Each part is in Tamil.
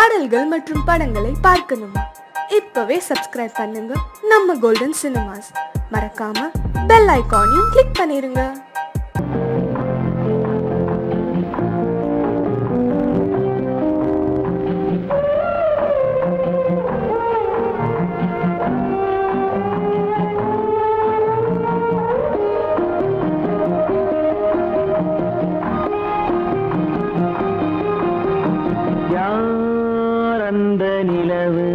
பாடல்கள் மற்றும் படங்களை பார்க்கணுமா இப்பவே சப்ஸ்கிரைப் பண்ணுங்க நம்ம கோல்டன் சினிமாஸ் மறக்காம பெல் ஐகானையும் கிளிக் பண்ணிருங்க யார் அந்த நிலவு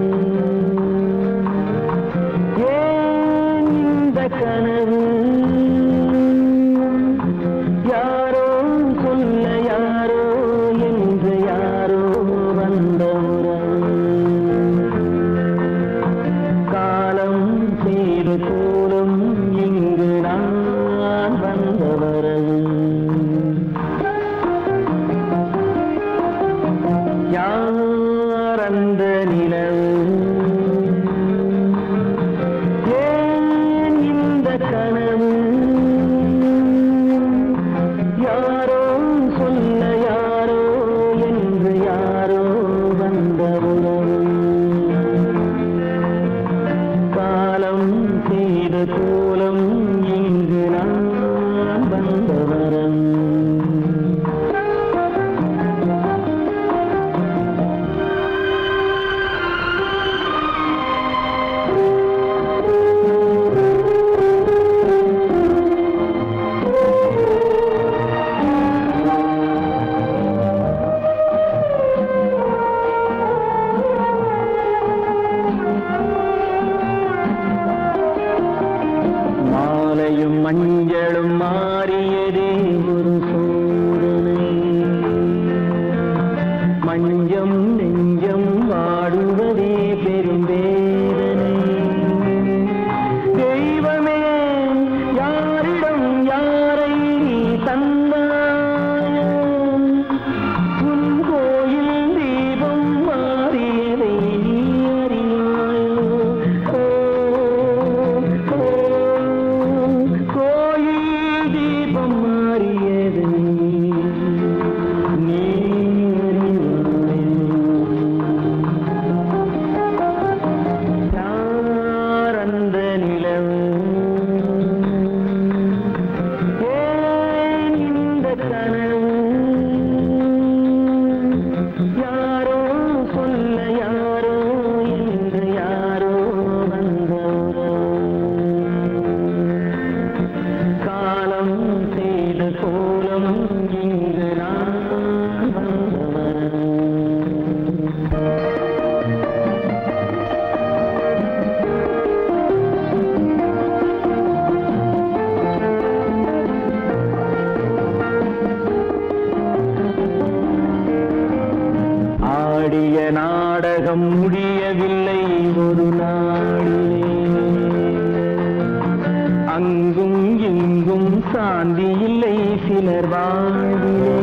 ஏன் இந்த கனவு யாரோ சொல்ல யாரோ என்று யாரோ வந்த உறவு காலம் செய்து கூறும் இங்கு நான் வந்த வரவு யார் அந்த நிலவு ஏன் இந்த கனவு யாரோ சொல்ல யாரோ என்று யாரோ வந்த உறவு காலம் செய்த கோலம் இங்கு நான் வந்த வரம் மாலையும் மஞ்சளும் மாறியதே ஒரு சோதனை மஞ்சம் நெஞ்சம் வாடுவதே பெரும் வேதனை தெய்வமே யாரிடம் யாரை நீ தந்தாயோ உன் கோயில் தீபம் மாறியதை நீ அறியாயோ ஓ, ஓ, கோயில் தீபம் மாறியதை நீ அறியாயோ யார் அந்த நிலவு ஏன் இந்த கனவு யாரோ சொல்ல யாரோ என்று யாரோ வந்த உறவு. காலம் செய்த கோலம் இங்கு நான் வந்தவன் ஆடிய நாடகம் முடியவில்லை ஒரு நாளிலே அங்கும் இங்கும் சாந்தி இல்லை சிலர் வாழ்விலே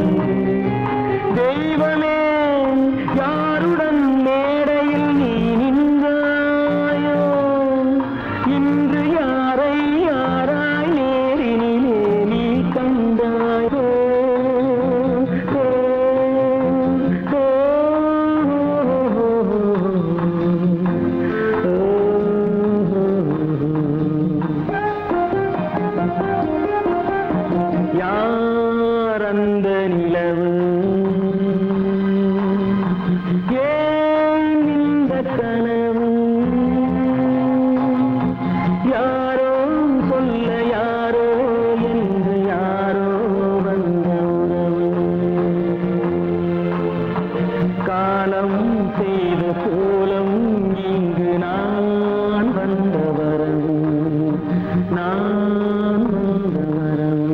தெய்வமே யாருடன் மேடையில் நீ நின்றாயோ இன்று யாரை யாராய் நேரினிலே நீ கண்டாயோ ஓ, ஓ, யார் அந்த நிலவு ஏன் இந்த கனவு யாரோ சொல்ல யாரோ என்று யாரோ வந்த உறவு காலம் செய்த கோலம் இங்கு நான் வந்த வரவு நான் வந்த வரவு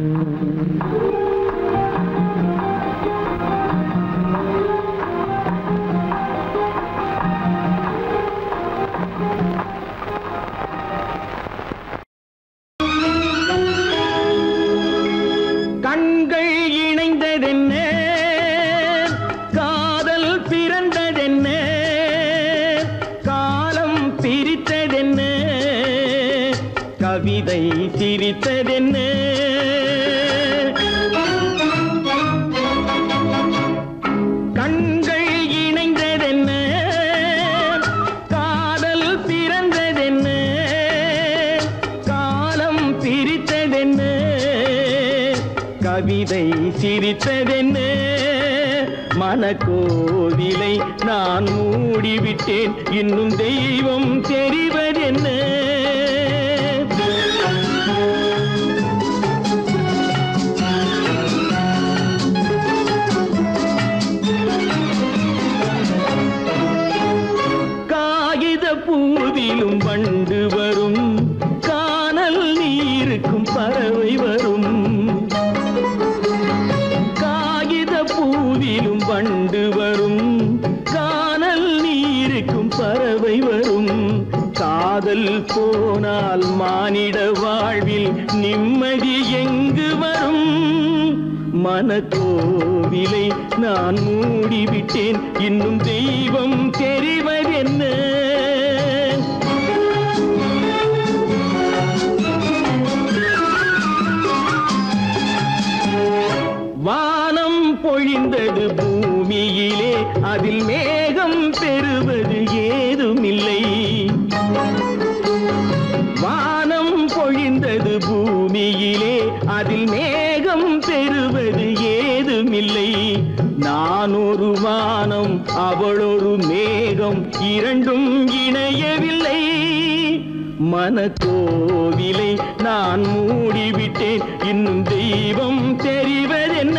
கண்கள் இணைந்ததென்ன காதல் பிறந்ததென்ன காலம் பிரித்ததென்ன கவிதை சிரித்ததென்ன கண்கள் கவிதை சிரித்ததென்ன மனக்கோவிலை நான் மூடிவிட்டேன் இன்னும் தெய்வம் தெரிவதென்ன காகித பூவிலும் வண்டு வரும் காணல் நீருக்கும் பறவை வரும் காகித பூவிலும் வண்டு வரும் காணல் நீருக்கும் பறவை வரும் காதல் போனால் மானிட வாழ்வில் நிம்மதி எங்கு வரும் மனக்கோவிலை நான் மூடிவிட்டேன் இன்னும் தெய்வம் தெரிவதென்ன வானம் பொழிந்தது பூமியிலே அதில் மேகம் பெறுவது ஏதுமில்லை வானம் பொழிந்தது பூமியிலே அதில் மேகம் பெறுவது ஏதுமில்லை நான் ஒரு வானம் அவளொரு மேகம் இரண்டும் இணையவில்லை மனக்கோவிலை நான் மூடிவிட்டேன் இன்னும் தெய்வம் தெரிவதென்ன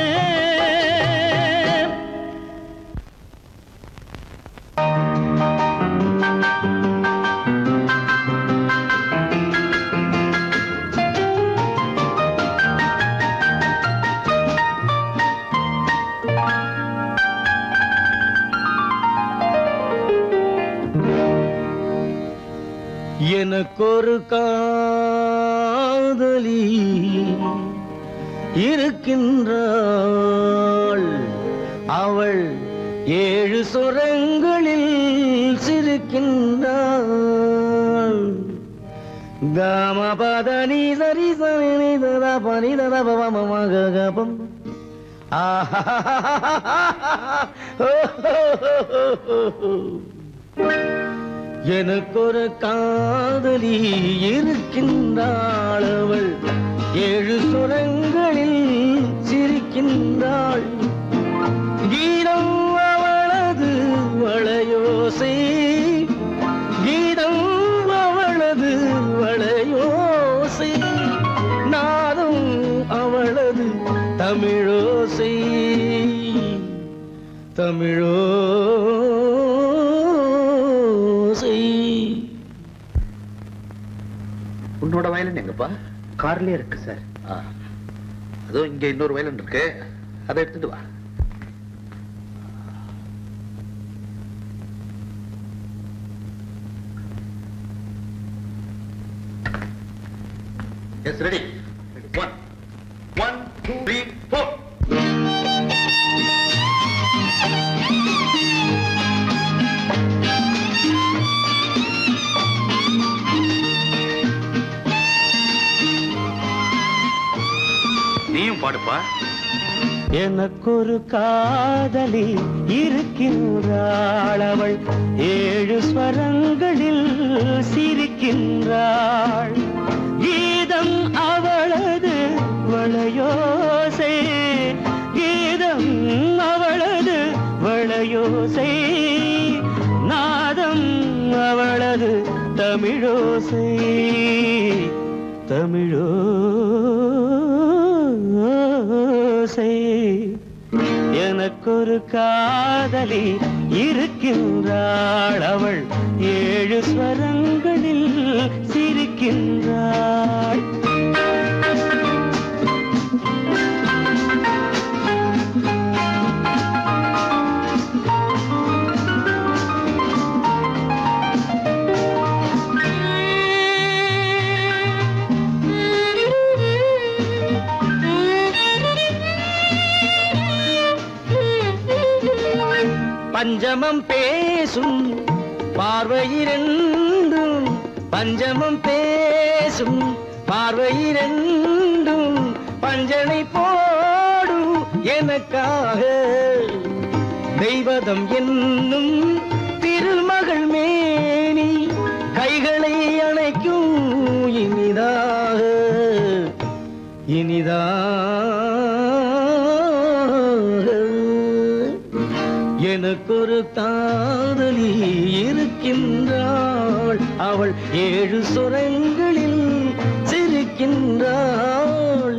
எனக்கொரு காதலி இருக்கின்றாள் அவள் ஏழு சுரங்களில் சிரிக்கின்றாள் காமபதனி சரி சரி ததா பனி ததா பவமகபம் எனக்கொரு காதலி இருக்கின்றாள் அவள் ஏழு சுரங்களில் சிரிக்கின்றாள் கீதம் அவளது வளையோசை கீதம் அவளது வளையோசை நாதம் அவளது தமிழோசை தமிழோசை உன்னோட வயலன் எங்கப்பா கார்லயே இருக்கு சார் ஆ. அதோ இங்க இன்னொரு வயலன் இருக்கு அதை எடுத்துட்டு வா yes ready one one two three four நீயும் பாடுப்பா எனக்கொரு காதலி இருக்கின்றாள் அவள் ஏழு ஸ்வரங்களில் சிரிக்கின்றாள் கீதம் அவளது வளையோசை கீதம் அவளது வளையோசை நாதம் அவளது தமிழோசை தமிழோசை எனக்கொரு காதலி இருக்கின்றாள் அவள் ஏழு ஸ்வரங்களில் சிரிக்கின்றாள் பஞ்சமம் பேசும் பார்வையிரண்டும் பஞ்சமம் பேசும் பார்வையிரண்டும் பஞ்சனை போடும் எனக்காக தெய்வதம் என்னும் திருமகள் மேனி கைகளை அணைக்கும் இனிதாக இனிதாக எனக்கொரு காதலி இருக்கின்றாள் அவள் ஏழு சுரங்களில் சிரிக்கின்றாள்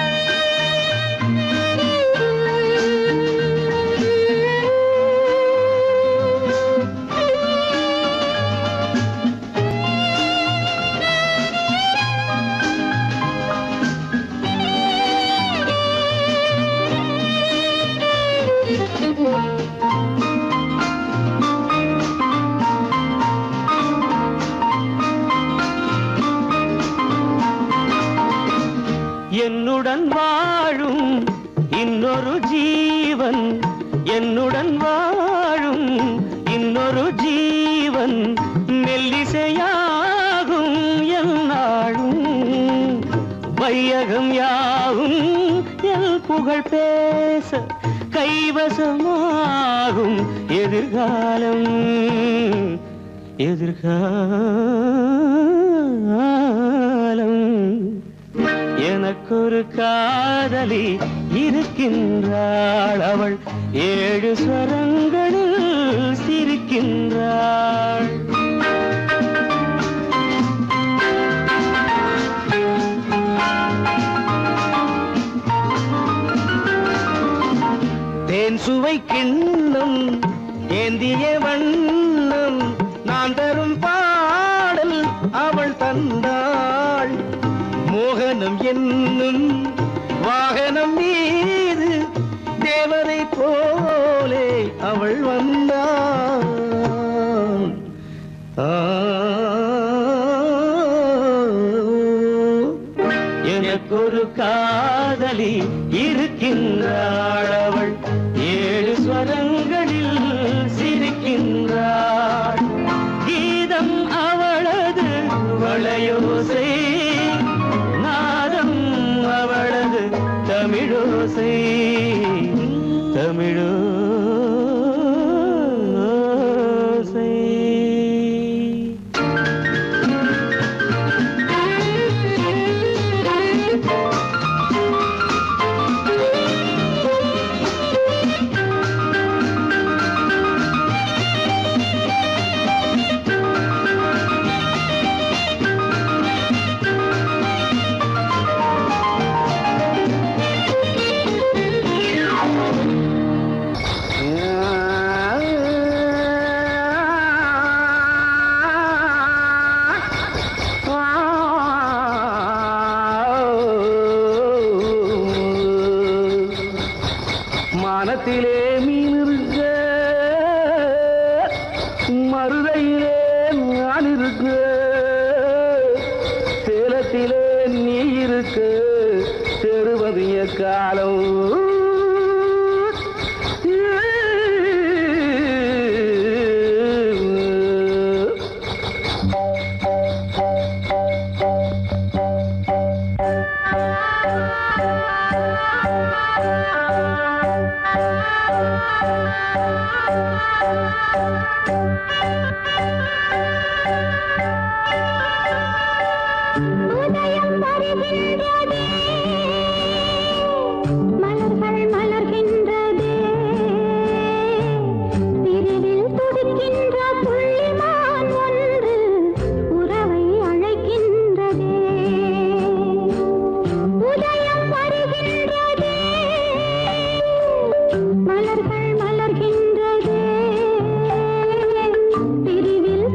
என்னுடன் வாழும் இன்னொரு ஜீவன் என்னுடன் வாழும் இன்னொரு ஜீவன் மெல்லிசையாகும் என்னாலும் வையகம் யாவும் எல் புகழ் பேச கைவசமாகும் எதிர்காலம் எதிர்காலம் எனக்கொரு காதலி இருக்கின்றாள் அவள் ஏழு ஸ்வரங்களில் சிரிக்கின்றாள் தேன் சுவை கிண்ணம் ஏந்திய வண்ணம் நான் தரும் பாடல் அவள் தந்தாள் மோகனம் என்னும் வாகனம் மீது தேவரை போலே அவள் வந்தாள் எனக்கொரு காதலி இருக்கின்றாள் அவள் ஏழு ஸ்வரங்களில் சிரிக்கின்றாள் கீதம் அவளது வளையோசை நாதம் அவளது தமிழோசை தமிழோசை மானத்திலே மீன் இருக்க மருதையிலே நான் இருக்க சேலத்திலே நீ இருக்க தெருவதிய காலம் உதயம் வருகின்றதே மலர்கள் மலர்கின்றதே பிரிவில் துடிக்கின்ற புள்ளிமான் ஒன்று உறவை அழைக்கின்றதே உதயம் வருகின்றதே மலர்கள் மலர்கின்றதே பிரிவில்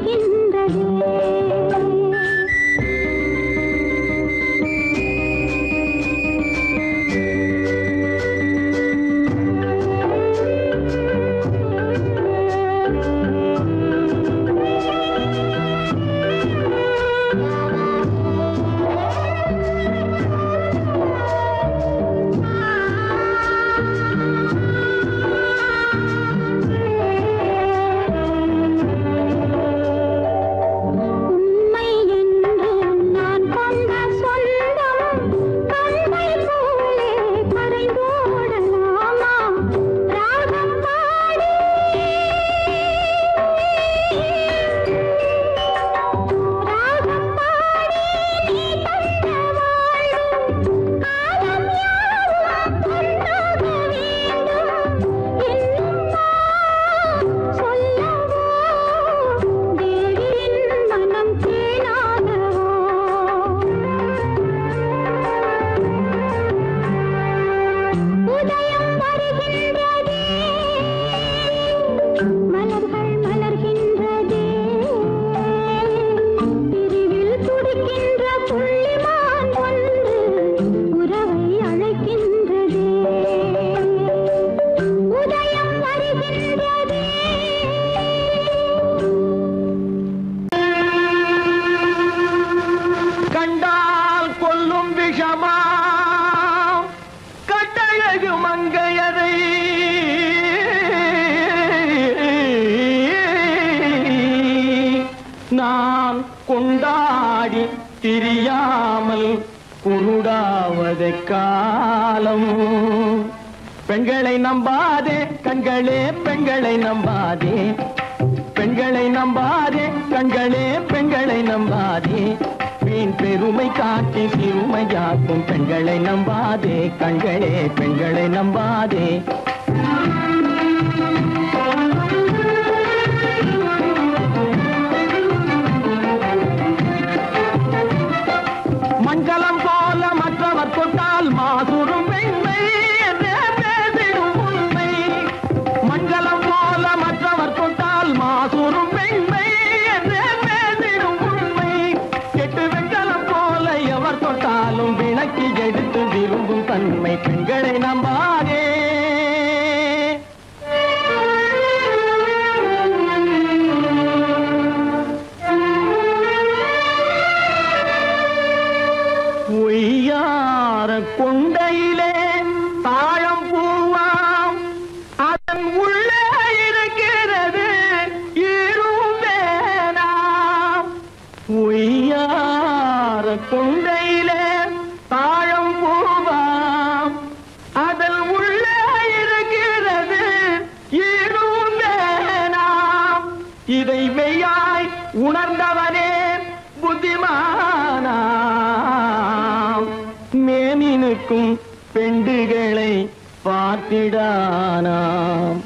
அழைக்கின்றதே உண்மை என்று நான் கொண்ட சொந்தம் கண்மை போலே கரைந்தோடலாமா ராகம் பாடி ராகம் பாடி நீ தந்த வாழ்வு காலம் யாவும் பொன்னாக வேண்டும் இன்னும் நான் சொல்லவோ தேவியின் மனம் தேனாகவோ உதயம் வருகின்றதே மலர்கள் மலர்கின்றதே பிரிவில் துடிக்கின்ற புள்ளிமான் ஒன்று உறவை அழைக்கின்றதே உதயம் வருகின்றதே கண்டால் கொல்லும் விஷமா கட்டழகு மங்கையரை நான் கொண்டாடி திரியாமல் குருடாவதை காலம் பெண்களை நம்பாதே கண்களே பெண்களை நம்பாதே பெண்களை நம்பாதே கண்களே பெண்களை நம்பாதே வீண் பெருமை காட்டி சிறுமையாக்கும் பெண்களை நம்பாதே கண்களே பெண்களை நம்பாதே மண்கலம் போல மற்றவர் தொட்டால் மாசுரும் பெண்மை என்றே பேசிடும் உண்மை மண்கலம் போல மற்றவர் தொட்டால் மாசுரும் பெண்மை என்றே பேசிடும் உண்மை கெட்டு வெண்கலம் போல எவர் தொட்டாலும் விளக்கி எடுத்து விரும்பும் தன்மை பெண்களை நம்பாதே ஒய்யார கொண்டையிலே தாழம் பூவாம் அதன் உள்ளே இருக்கிறது ஈரும் வேணாம் ஒய்யார கொண்டையிலே தாழம் பூவாம் அதன் உள்ளே இருக்கிறது ஈரும் வேணாம் இதை மெய்யாய் உணர்ந்தவனே புத்திமானாம் மேனினுக்கும் பெண்டுகளை பார்த்திடானாம்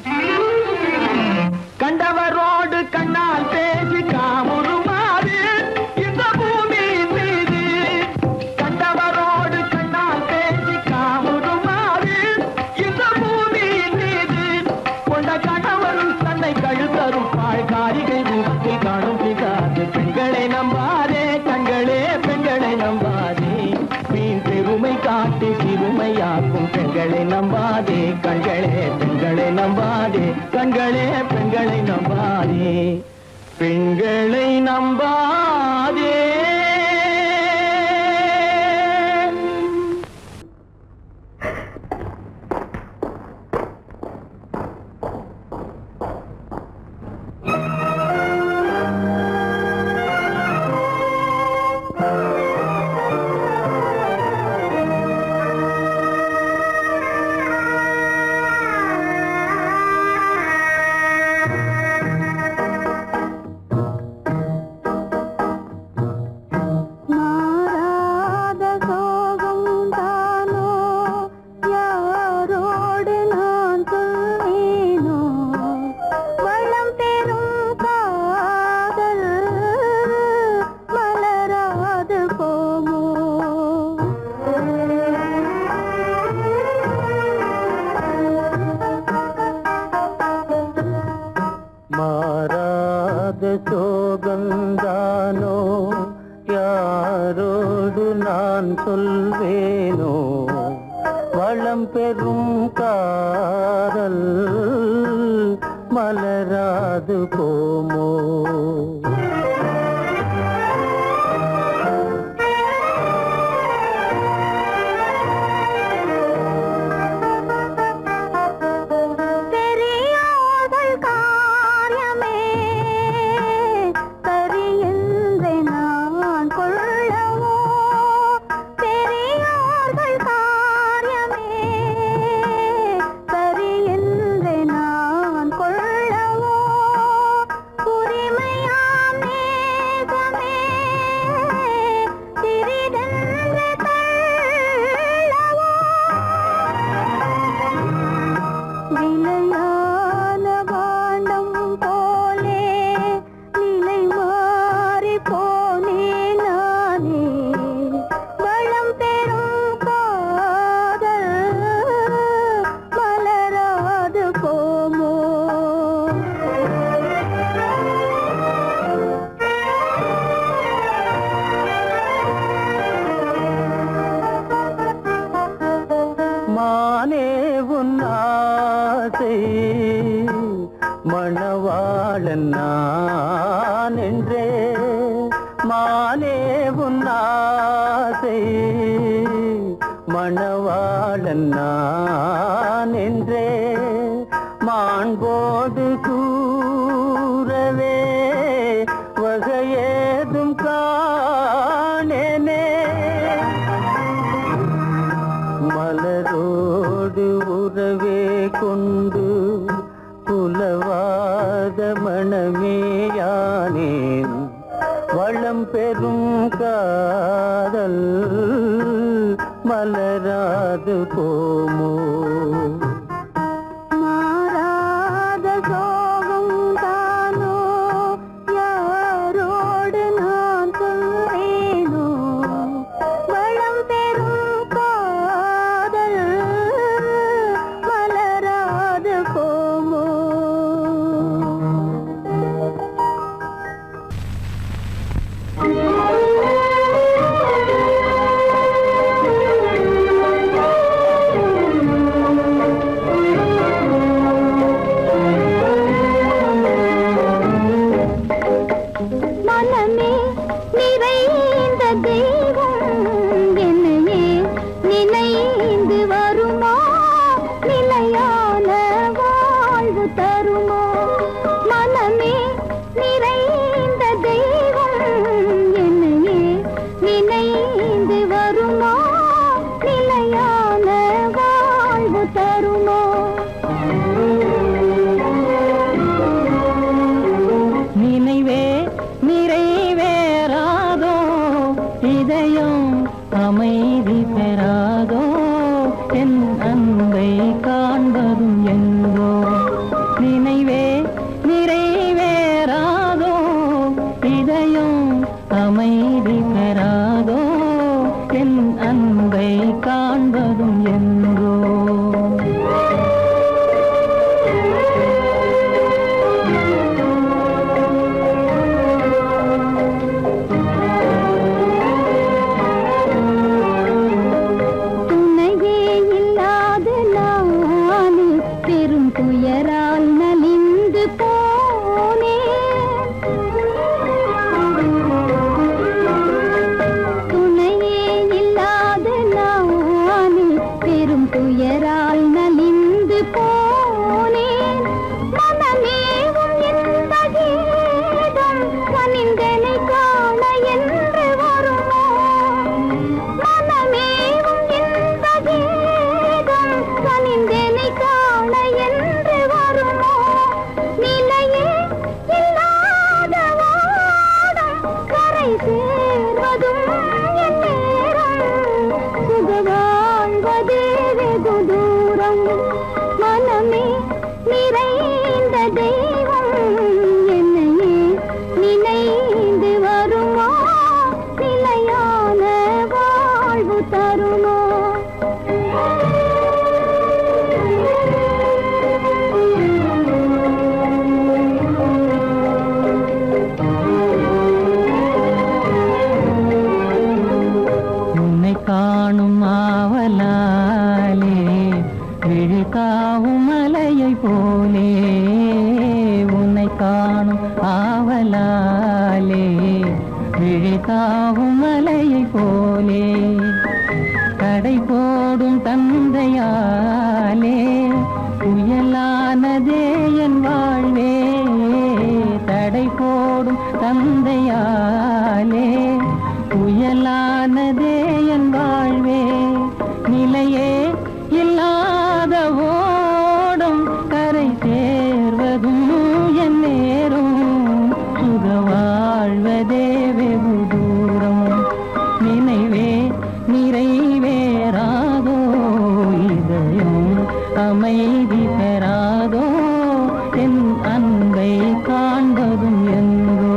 கண்டவரோடு கண்ணால் பேசி காமுறுமாறு இந்த பூமியின் மீது கண்டவரோடு கண்ணால் பேசி காமுறுமாறு இந்த பூமியின் மீது கொண்ட கணவன் தன்னை கழுத்தரும் காரிகை ரூபத்தில் காணும் பிதாது பெண்களை நம்பாதே கண்களே பெண்களை நம்பாதே வீண் பெருமை காட்டி சிறுமையாக்கும் பெண்களை நம்பாதே கண்களே பெண்களை நம்பாதே கண்களே பெண்களை நம்பாதே பெண்களை நம்பாதே சோகந்தானோ யாரோடு நான் சொல்வேனோ வளம் பெறும் காதல் மலராது போமோ பெரியோர்கள் காரியமே சரியென்று நான் கொள்ளவோ பெரியோர்கள் காரியமே சரியென்று நான் கொள்ளவோ உரிமையாம் நேசமே சிறிதென்று தள்ளவோ விலையான பாண்டம் போலே நிலை மாறி போனே நானே வளம் பெறும் காதல் மலராது போமோ மானே உன் ஆசை மணவாளன் நான் என்றே மானே உன் ஆசை மணவாளன் நான் என்றே மாண்போடு கூறவே வகையேதும் காணேனே மலரோடு உறவே கொண்டு புலவாத மணமேயானேன் வளம் பெறும் காதல் மலராது போமோ மாறாத சோகம் தானோ யாரோடு நான் சொல்வேனோ வளம் பெறும் காதல் மலராது போமோ விழித்தாவும் மலையை போலே கடை போடும் தந்தையாலே புயலானதே என் வாழ்வே தடை போடும் தந்தையாலே புயலானதே என் வாழ்வே நிலையே இல்லாத ஓடும் கரை சேர்வதும் என் நேரும் சுக வாழ்வதே வெகு தூரம் நினைவே நிறைவேறாதோ இதயம் அமைதி பெறாதோ என் அன்பை காண்பதும் எங்கோ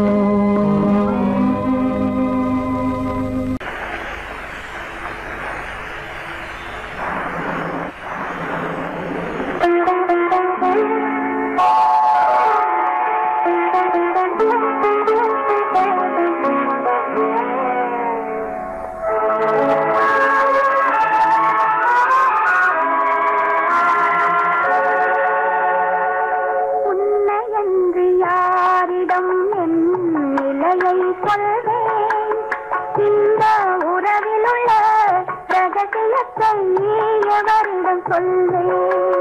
உன்னையன்று யாரிடம் என் நிலையை சொல்வேன் இந்த உறவில் உள்ள ரகசியத்தை எவரிடம் சொல்வேன்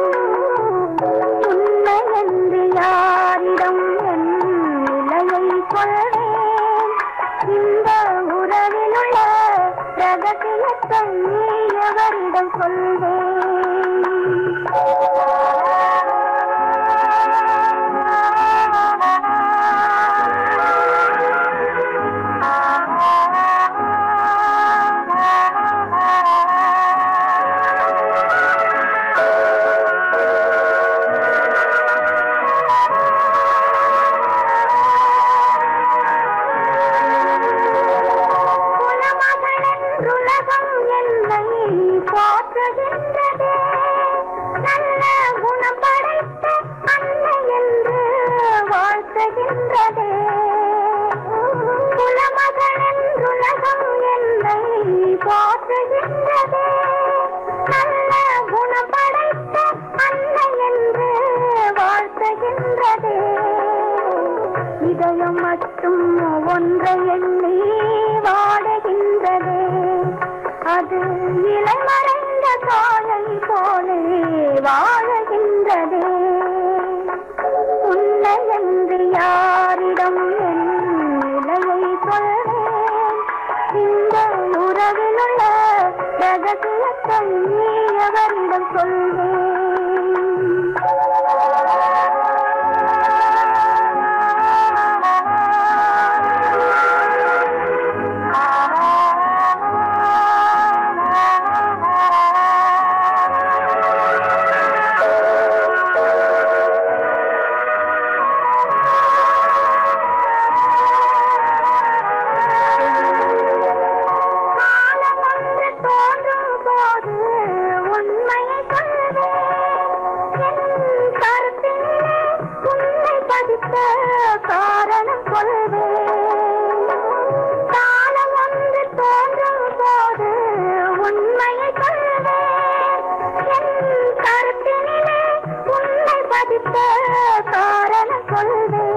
உன்னையன்று யாரிடம் என் நிலையை சொல்வேன் இந்த உறவில் உள்ள ரகசியத்தை எவரிடம் குலமகளென்றுலகம் என்னை போற்றுகின்றதே நல்ல குணம் படைத்த அன்னை என்று வாழ்த்துகின்றதே குலமகளென்றுலகம் என்னை போற்றுகின்றதே நல்ல குணம் படைத்த அன்னை என்று வாழ்த்துகின்றதே இதயம் மட்டும் ஒன்றை எண்ணி வாடுகின்றதே அது இளமறைந்த காலை போலே வாழுகின்றதே உன்னை என்று யாரிடம் என் நிலையை சொல்வேன் இந்த உறவில் உள்ள ரகசியத்தை எவரிடம் காலம் ஒன்று தோன்றும் போது உண்மையை சொல்வேன் என் கருத்திலே உன்னை பதித்த காரணம் சொல்வேன் காலம் ஒன்று தோன்றும் போது உண்மையை சொல்வேன் என் கருத்தினிலே உன்னை பதித்த காரணம் சொல்வேன்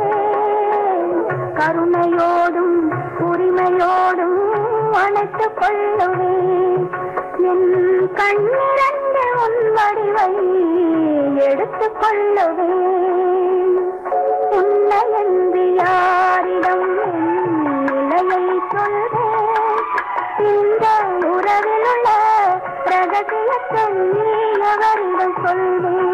கருணையோடும் உரிமையோடும் அணைத்துக் கொள்ளுவேன் என் கண்ணிரண்டு உன் வடிவை எடுத்துக் கொள்ளுவேன் உன்னை என்று யாரிடம் என் நிலையை சொல்வேன் இந்த உறவில் உள்ள ரகசியத்தை எவரிடம் சொல்வேன்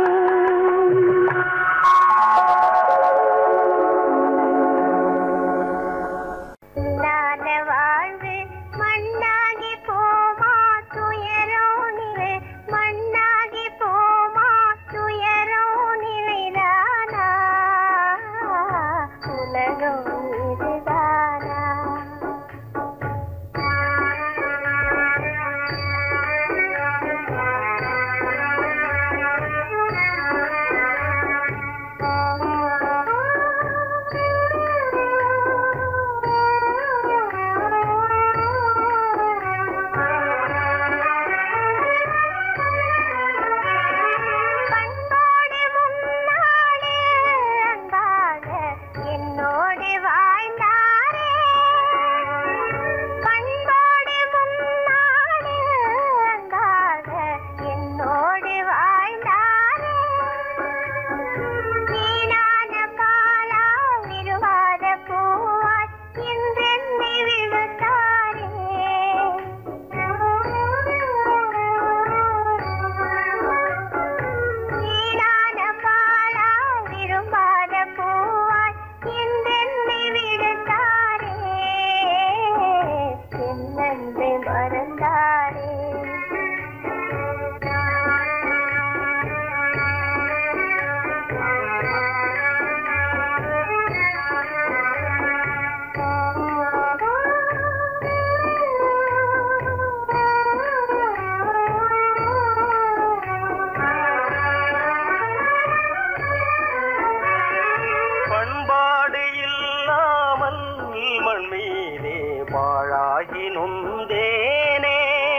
இல்லாத வாழ்வு மண்ணாகி போமா துயரோ நிலை மண்ணாகி போமா துயரோ நிலைதானா உலகம் இதுதானா பாழாகி நொந்தேனே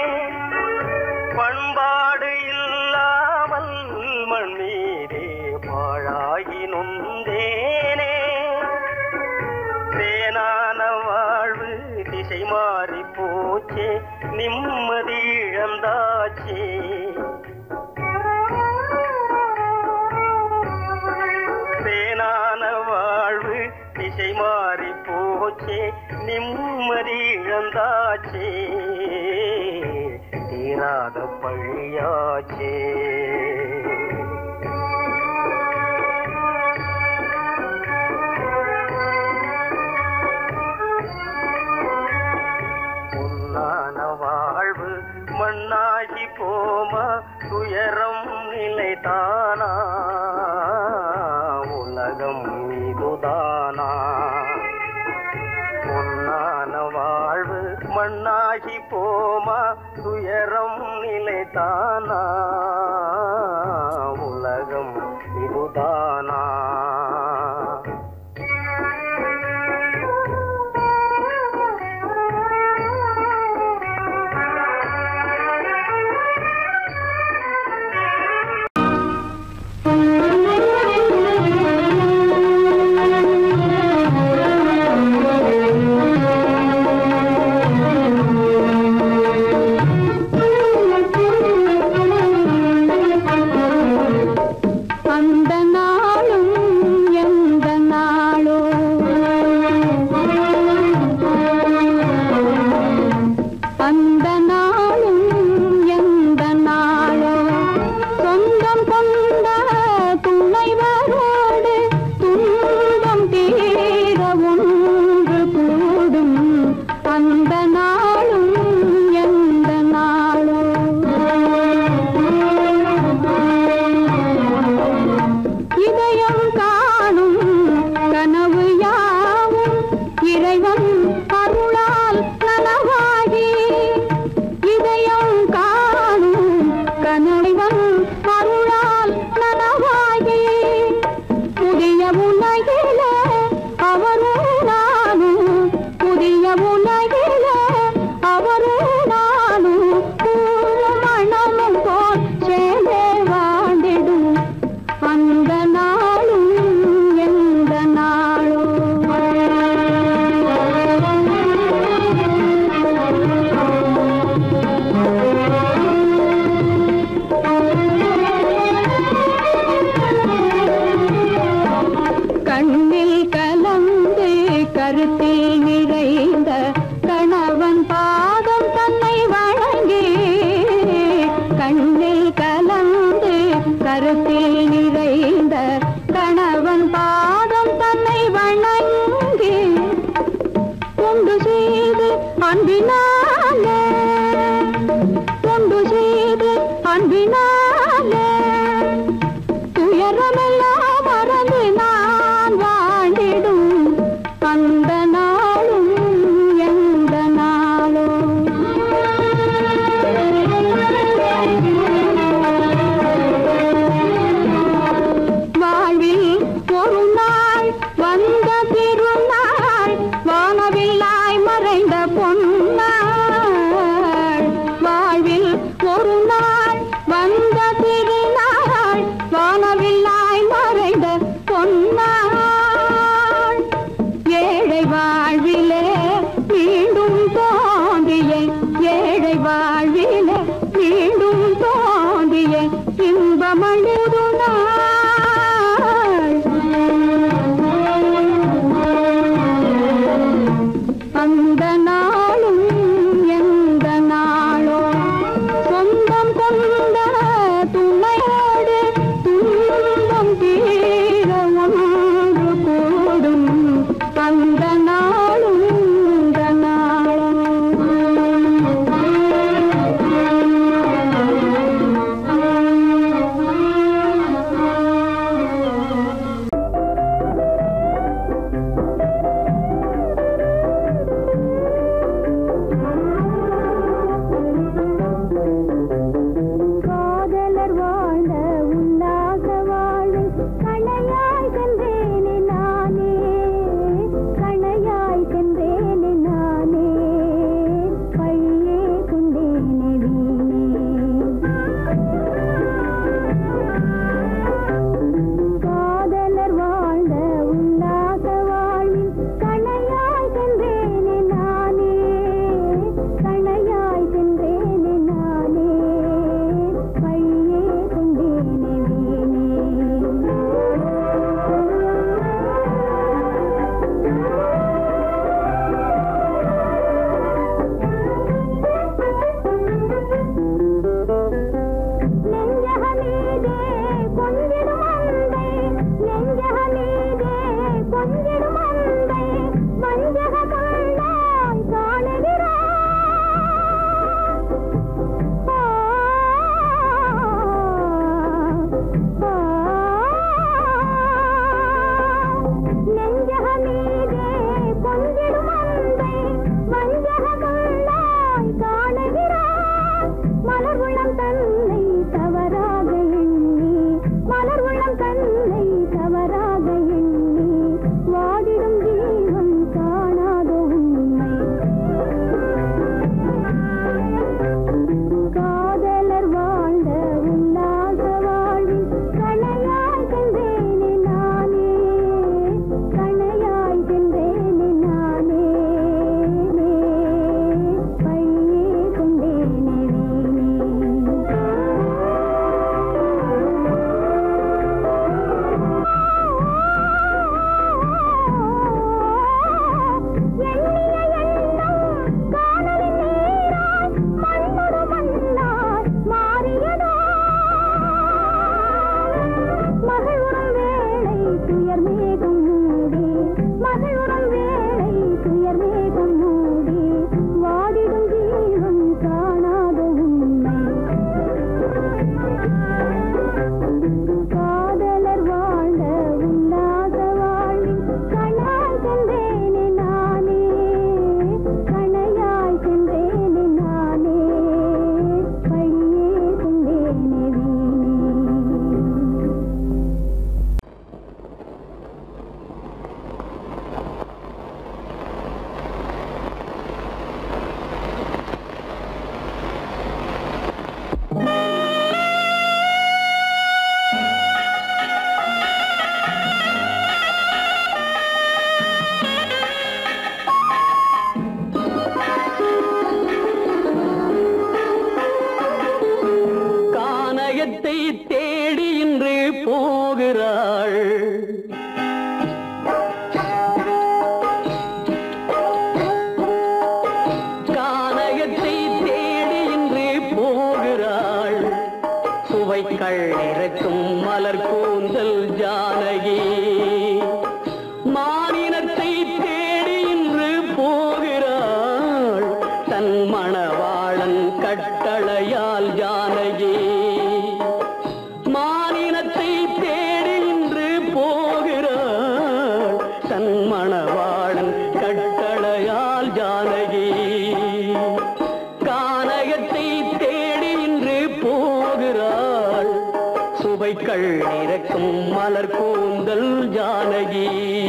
பண்பாடு இல்லாமல் மண் மீதே பாழாகி நொந்தேனே தேனான வாழ்வு திசை மாறி போச்சே நிம்மதி இழந்தாச்சே தேனான வாழ்வு திசை மாறி போச்சே நிம்மதி இழந்தாச்சே தீராத பழியாச்சே பொன்னான வாழ்வு மண்ணாகி போமா துயரம் நிலைதானா உலகம் இதுதானா பொன்னான வாழ்வு மண்ணாகி போமா துயரம் நிலைதானா உலகம் இதுதானா அந்த நாளும் எந்த நாளோ அந்த நாளும் எந்த நாளோ சொந்தம் கொண்ட துணைவரோடு துன்பம் தீர ஒன்று கூடும் அந்த நாளும் எந்த நாளோ இதயம் காணும் கனவு யாவும் இறைவன் அருளால் நனவாகி இதயம் காணும் கனவன் அருளால் நனவாகி புதிய உலகில அவரும் நானும் புதிய உலகில அவரும் நானும் பூரும் மணமும் போல் சேர்ந்தே வாழ்ந்திடும் அந்த நாளும் எந்த நாளோ கண்ணில் கலந்து கருத்தில் நிறைந்த கணவன் பாதம் தன்னை வழங்கி கண்ணில் கலந்து கருத்தில் நிறைந்த கணவன் பாதம் தன்னை வணங்கி கொண்டு செய்து அன்பினாலே கொண்டு செய்து அன்பினாலே துயரமெல்லாம் மறந்து நான் வாழ்ந்திடும் அந்த நாளும் எந்த நாளோ வாழ்வில் ஒரு நாள் வந்த திருநாள் வானவில்லாய் மறைந்த பொன்னாள் வாழ்வில் ஒரு நாள் வந்த திருநாள் வானவில்லாய் மறைந்த பொன்னாள் ஏழை வாழ்விலே மீண்டும் தோன்றிய ஏழை வாழ்விலே மீண்டும் தோன்றிய இன்பமழுது நாள் அந்த நாளும் எந்த நாளோ சொந்தம் கொண்ட துணையோடு துன்பம் தீர ஒன்று கூடும் அந்த நாளும் இந்த நாளும் சுவைக்கள் இறக்கும் மலர் கூந்தல் ஜானகி மானினத்தை தேடி இன்று போகிறாள் தன் மணவாளன் கட்டளையால் ஜானகி மானினத்தை தேடி இன்று போகிறாள் தன் மணவாளன் கட்டளையால் ஜானகி கானகத்தை தேடி இன்று போகிறாள் சுவைக்கள் இறக்கும் மலர் கூந்தல் ஜானகி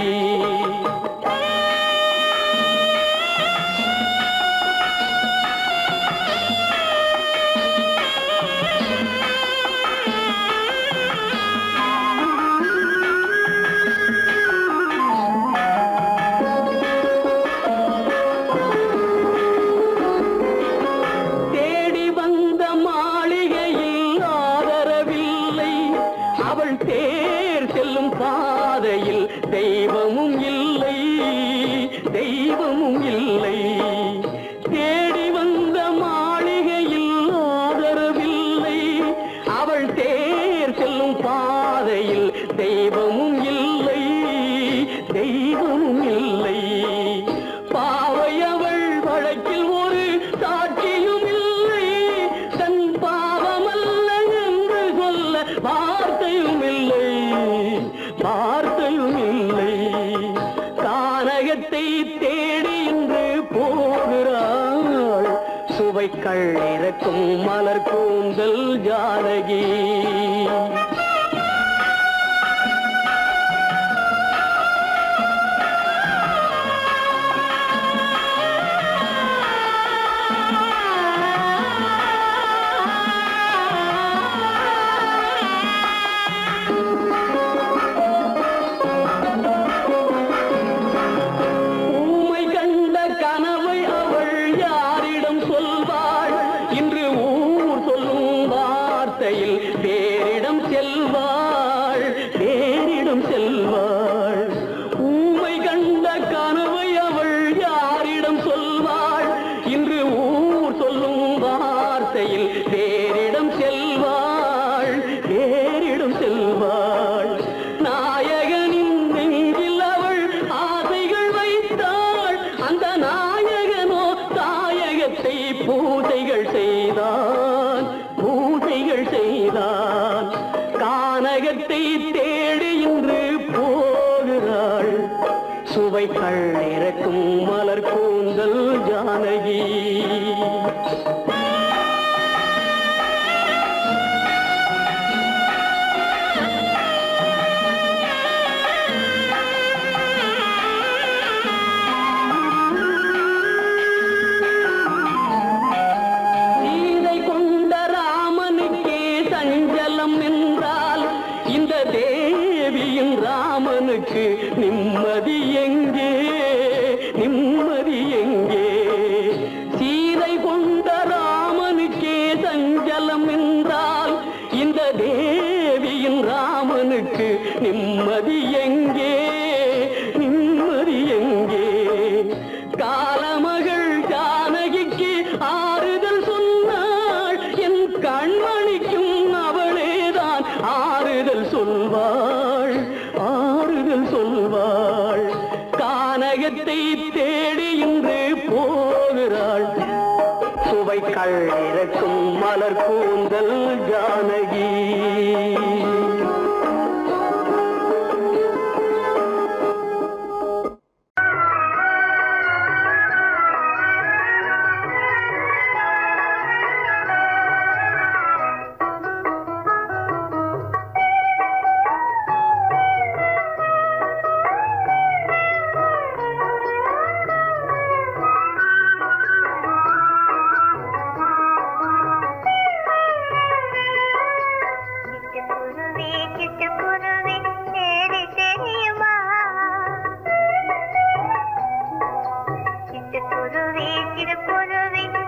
தேடி வந்த மாளிகையில் ஆதரவில்லை அவள் தேர் செல்லும் பாதையில் தெய்வமும் இல்லை தெய்வமும் இல்லை தேடி வந்த மாளிகையில் ஆதரவில்லை அவள் தேர் செல்லும் பாதையில் தெய்வமும் இல்லை தெய்வமும் இல்லை பாவை அவள் வழக்கில் ஒரு சாட்சியும் இல்லை தன் பாவமல்ல என்று சொல்ல வார்த்தையும் இல்லை வார்த்தையும் இல்லை கானகத்தை தேடி இன்று போகிறாள் சுவைக்கள் இறக்கும் மலர் கூந்தல் ஜானகி ஊமை கண்ட கனவை அவள் யாரிடம் சொல்வாள் இன்று ஊர் சொல்லும் வார்த்தையில் வேறிடம் செல்வாள் வேறிடம் செல்வாள் ஊமை கண்ட கனவை அவள் யாரிடம் சொல்வாள் இன்று ஊர் சொல்லும் வார்த்தையில் வேறிடம் செல்வாள் வேறிடம் செல்வாள் நாயகனின் நெஞ்சில் அவள் ஆசைகள் வைத்தாள் அந்த நாயகனோ தாயகத்தை பூசைகள் செய்தான் பூசைகள் செய்தான் கானகத்தை தேடி இன்று போகிறாள் சுவைகள் இறக்கும் மலர் கூந்தல் ஜானகி சீதை கொண்ட ராமனுக்கே சஞ்சலம் என்றால் இந்த தேவியின் ராமனுக்கு நிம்மதி எங்கே நிம்மதி எங்கே சீதை கொண்ட ராமனுக்கே சஞ்சலம் என்றால் இந்த தேவியின் ராமனுக்கு நிம்மதி எங்கே நிம்மதி எங்கே காலமகள் ஜானகிக்கு ஆறுதல் சொன்னாள் என் கண்மணிக்கும் அவளேதான் ஆறுதல் சொல்வாள் ஆறுதல் சொல்வாள் கானகத்தை தேடி இன்று போகிறாள் சுவைக்கள் இறக்கும் மலர் கூந்தல் ஜானகி சிட்டுக்குருவி சிட்டுக்குருவி தேடி தெரியுமா சிட்டுக்குருவி சிட்டுக்குருவி